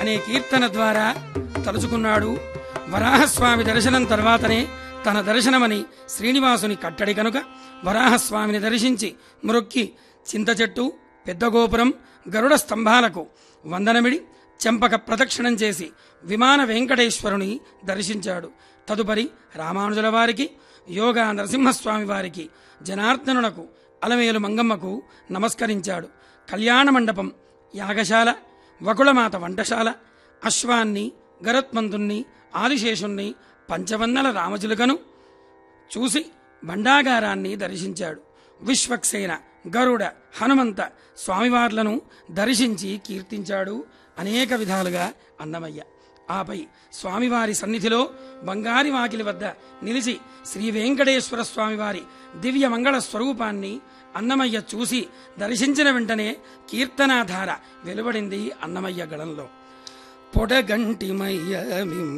అనే కీర్తన ద్వారా తలుచుకున్నాడు వరాహస్వామి దర్శనం తర్వాతనే తన దర్శనమని శ్రీనివాసుని కట్టడి కనుక వరాహస్వామిని దర్శించి మ్రొక్కి చింత చెట్టు పెద్ద గోపురం గరుడ స్తంభాలకు వందనమిడి చెంపక ప్రదక్షిణం చేసి విమాన వెంకటేశ్వరుని దర్శించాడు తదుపరి రామానుజుల వారికి యోగా నరసింహస్వామి వారికి జనార్దనునకు అలమేలు మంగమ్మకు నమస్కరించాడు కళ్యాణ మండపం యాగశాల వకుళమాత వంటశాల అశ్వాన్ని గరుత్మంతుణ్ణి ఆదిశేషుణ్ణి పంచవన్నల రామచిలుకను చూసి భండాగారాన్ని దర్శించాడు విశ్వక్సేన గరుడ హనుమంత స్వామివార్లను దర్శించి కీర్తించాడు అనేక విధాలుగా అన్నమయ్య ఆపై స్వామివారి సన్నిధిలో బంగారి వాకిలి వద్ద నిలిచి శ్రీ వెంకటేశ్వర స్వామివారి దివ్య మంగళ స్వరూపాన్ని అన్నమయ్య చూసి దర్శించిన వెంటనే కీర్తనాధార వెలువడింది అన్నమయ్య గళంలో పొడగంటిమయ్య